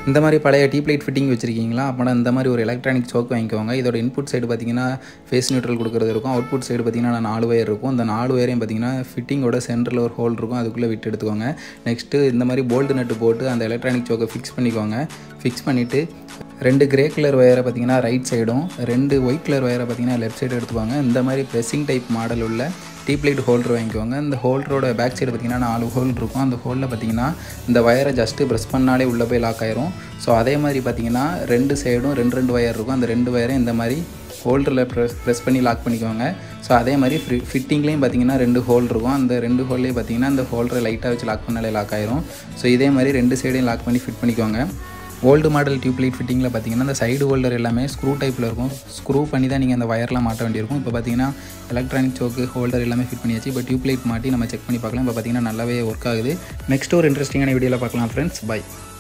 இந்த மாதிரி பழைய டீப் லைட் ஃபிட்டிங் வச்சிருக்கீங்களா அப்போனா இந்த மாதிரி ஒரு எலக்ட்ரானிக் சோக் வாங்கிக்கோங்க இதோட இன்புட் சைடு பார்த்தீங்கன்னா ஃபேஸ் நியூட்ரல் கொடுக்குறது இருக்கும் அவுட்புட் சைடு பார்த்தீங்கன்னா நாலு வயர் இருக்கும் இந்த நாலு வயரையும் பார்த்தீங்கன்னா ஃபிட்டிங்கோட சென்டரில் ஒரு ஹோல் இருக்கும் அதுக்குள்ளே விட்டு எடுத்துக்கோங்க நெக்ஸ்ட்டு இந்த மாதிரி போல்டு நட்டு போட்டு அந்த எலக்ட்ரானிக் சோக்கை ஃபிக்ஸ் பண்ணிக்கோங்க ஃபிக்ஸ் பண்ணிவிட்டு ரெண்டு கிரே கலர் ஒயரை பார்த்தீங்கன்னா ரைட் சைடும் ரெண்டு ஒயிட் கலர் ஒயரை பார்த்தீங்கன்னா லெஃப்ட் சைடு எடுத்துக்கோங்க இந்த மாதிரி ப்ரெஸ்ஸிங் டைப் மாடல் உள்ள டீப் லைட் ஹோல்டர் வாங்கிக்கோங்க இந்த ஹோல்டரோட பேக் சைடு பார்த்தீங்கன்னா நாலு ஹோல் இருக்கும் அந்த ஹோலில் பார்த்தீங்கன்னா இந்த ஒயரை ஜஸ்ட்டு ப்ரெஸ் பண்ணாலே உள்ளே போய் லாக் ஆயிரும் ஸோ அதே மாதிரி பார்த்தீங்கன்னா ரெண்டு சைடும் ரெண்டு ரெண்டு ஒயர் இருக்கும் அந்த ரெண்டு ஒயரையும் இந்த மாதிரி ஹோல்டரில் ப்ரெஸ் ப்ரெஸ் பண்ணி லாக் பண்ணிக்கோங்க ஸோ அதே மாதிரி ஃப்ரி ஃபிட்டிங்லேயும் பார்த்தீங்கன்னா ரெண்டு ஹோல் இருக்கும் அந்த ரெண்டு ஹோல்லையும் பார்த்தீங்கன்னா அந்த ஹோல்டரை லைட்டாக வச்சு லாக் பண்ணாலே லாக் ஆயிரும் ஸோ இதே மாதிரி ரெண்டு சைடையும் லாக் பண்ணி ஃபிட் பண்ணிக்கோங்க ஓல்டு மாடல் டியூப் லைட் ஃபிட்டிங்கில் பார்த்தீங்கன்னா அந்த சைடு ஹோல்டர் எல்லாமே ஸ்க்ரூ டைப்பில் இருக்கும் ஸ்க்ரூ பண்ணி தான் நீங்கள் அந்த ஒயர்லாம் மாட்ட வேண்டியிருக்கும் இப்போ பார்த்தீங்கன்னா எலக்ட்ரானிக் சோக்கு ஹோல்டர் எல்லாமே ஃபிட் பண்ணியாச்சு இப்போ டியூப் லைட் மாட்டி நம்ம செக் பண்ணி பார்க்கலாம் இப்போ பார்த்தீங்கன்னா நல்லாவே ஒர்க் ஆகுது நெக்ஸ்ட் ஒரு இன்ட்ரெஸ்டிங்கான வீடியோவில் பார்க்கலாம் ஃப்ரெண்ட்ஸ் பை